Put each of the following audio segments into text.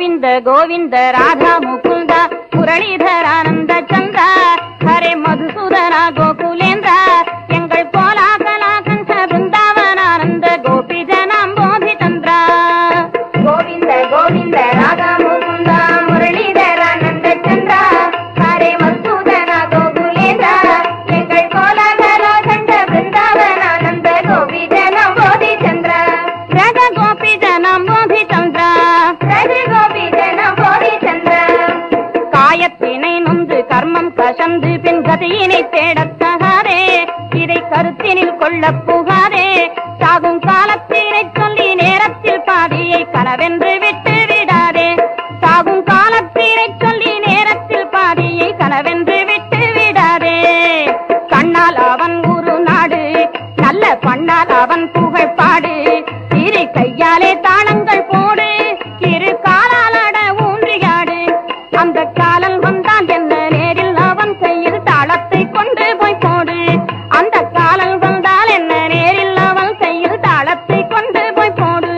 ಗೋವಿಂದ ಗೋವಿಂದ ರಾಧಾ ಮುಕುಂದ ಮುರಳೀಧರಾನಂದ ಚಂದ್ರ ಹರೇ ಮಧುಸೂದನ ಗೋಕುಲೇಂದ್ರ எங்கள் கோலாகலா கண்ட பிருந்தாவனானந்த கோபி ஜனாம்போதி சந்திர கோவிந்த கோவிந்த ராதா முகுந்த முரளிதரானந்த சந்திர ஹரே மசூதன கோகுலேந்திர எங்கள் கோலாகலா கண்ட பிருந்தாவனானந்த கோபி ஜனாம்போதி சந்திர ரஜ கோபி ஜனாம்போதி சந்திர ரஜ கோபி ஜனாம்போதி சந்திர காயத்தினை நொந்து கர்மம் கசந்து பின் கதியினை தேடத் தகாதே இதை கருத்தினில் கொள்ளப் புகாதே சாகும் காலத்தினை சொல்லி நேரத்தில் பாதியை கனவென்று விட்டு விடாதே சாகும் காலத்தினை சொல்லி நேரத்தில் பாதியை கனவென்று விட்டு விடாதே கண்ணால் அவன் ஒரு நாடு நல்ல பண்ணால் அவன் புகழ் பாடு இரு கையாலே தாளங்கள் போடு இரு காலாலட ஊன்றியாடு அந்த காலன் வந்தால் என்ன நேரில் அவன் கையில் தாளத்தை கொண்டு போய் போடு அந்த காலன் வந்தால் என்ன நேரில் அவன் கையில் தாளத்தை கொண்டு போய் போடு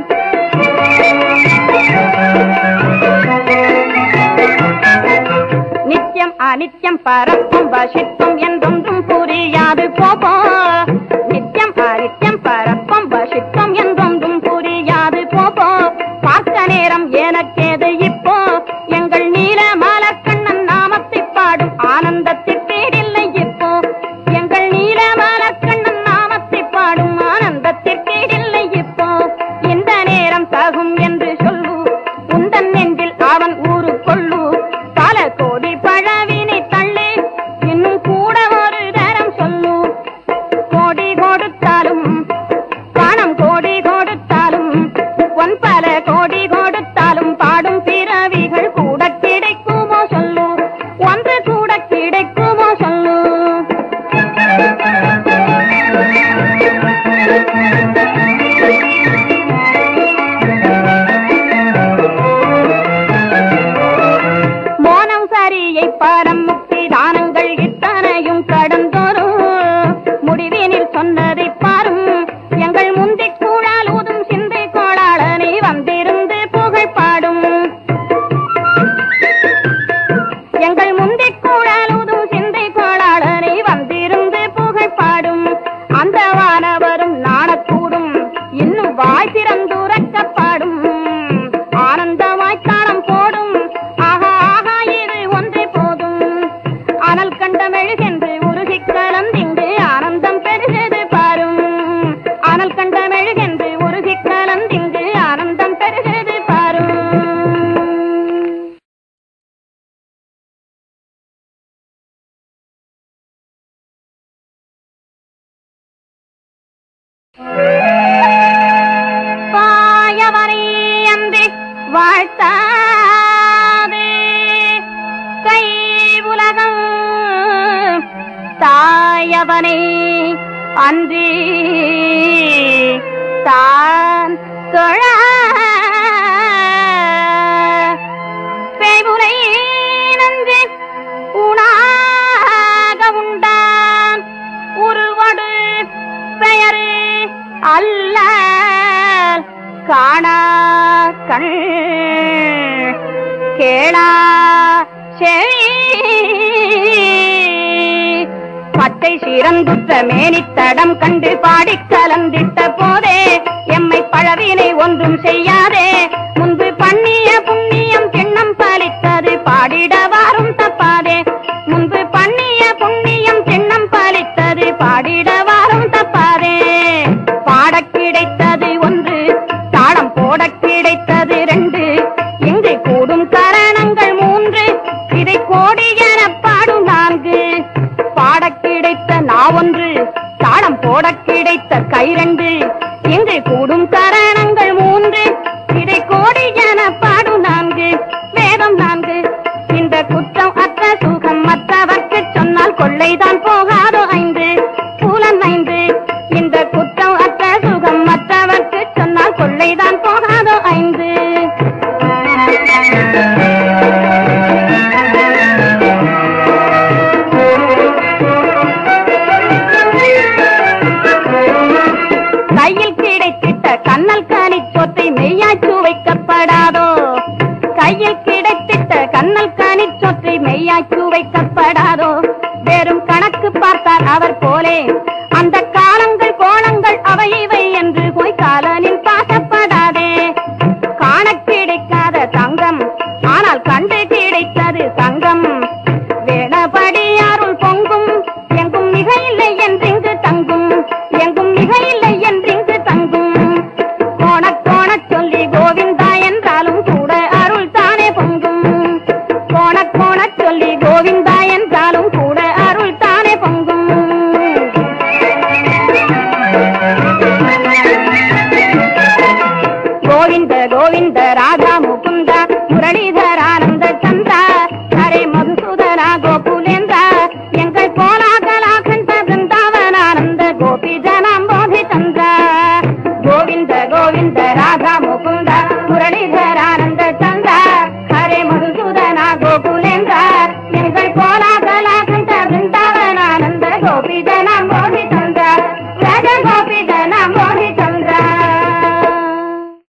நித்தியம் அனித்யம் பரப்பம் வசிப்பம் என்றொன்றும் புரியாது போப்போ நித்தியம் அனித்யம் பரப்பம் வசிப்பம் என்றொன்றும் புரியாது போப்போ பார்க்க நேரம் எனக்கேது இப்போ எங்கள் நீல மலர்கண்ணன் நாமத்தை பாடும் ஆனந்தத்திற்கேடில்லை இப்போ எங்கள் நீல மலர்கண்ணன் நாமத்தை பாடும் ஆனந்தத்திற்கேடில்லை இப்போ இந்த நேரம் தகும் என்று சொல்லு உந்தன் நெஞ்சில் அவன் ஊரு கொள்ளு பல கோடி பழவினை தள்ளு இன்னும் கூட ஒரு தரம் சொல்லு கோடி கொடுத்தாலும் பணம் கோடி கொடுத்தாலும் பொன் பல கோடி கொடுத்தாலும் பாடும் பிறவிகள் கூட கிடைக்குமோ சொல்லு ஒன்று கூட கிடைக்குமோ சொல்லு மோனம் சரியை பாரம் முக்தி தானங்கள் இத்தனையும் கடந்தோறும் முடிவினில் சொன்னதை பாரும் எங்கள் முந்திக் கூழால் ஊதும் சிந்தை கோளாளனை வந்திருந்து புகழ் பாடும் எங்கள் முந்திக் கூழால் ஊதும் சிந்தை கோளாளனை வந்திருந்து புகழ் பாடும் அந்த வானவரும் நாணக்கூடும் இன்னும் வாய் திறந்துரைக்கப்பாடும் ஆனந்தமாய் தாளம் போடும் ஆஹா ஆஹா இது ஒன்றே போதும் அனல் கண்ட மெழுகென்று உருகி கலந்திங்கு ஆனந்தம் பெருகது பாரும் அனல் கண்ட மெழுகென்று உருகி கலந்திங்கு ஆனந்தம் பெருகது பாரும் பாயவனை அன்றி வாழ்த்தாது கை உலகம் தாயவனை அன்றி தான் தொழ பேய்புலை நன்றி உணாக உண்டான் உருவடு பெயரு அல்ல காணா கண் கேளா செவி பச்சை சிறந்துற்ற மேனித்தடம் கண்டு பாடிக் கலந்திட்ட போதே எம்மை பழவினை ஒன்றும் செய்யாதே முன்பு பண்ணிய புண்ணியம் திண்ணம் பலித்தது பாடிட வாரும் தப்பாதே முன்பு பண்ணிய புண்ணியம் திண்ணம் பலித்தது பாடிட வாரும் தப்பாதே பாடக் கிடைத்தது ஒன்று தாளம் போடக் கிடைத்தது ரெண்டு இங்கு கூடும் கரணங்கள் மூன்று இதை கோடி என பாடும் நான்கு பாடக் கிடைத்த நாவொன்று தாளம் போடக் கிடைத்த கை ரெண்டு இங்கு கூடும் கரணங்கள் மூன்று கையில் கிடைத்திட்ட கண்ணல் கனி சொற்றி மெய்யாய் சுவைக்கப்படாதோ வெறும் கணக்கு பார்த்தார் அவர் போலே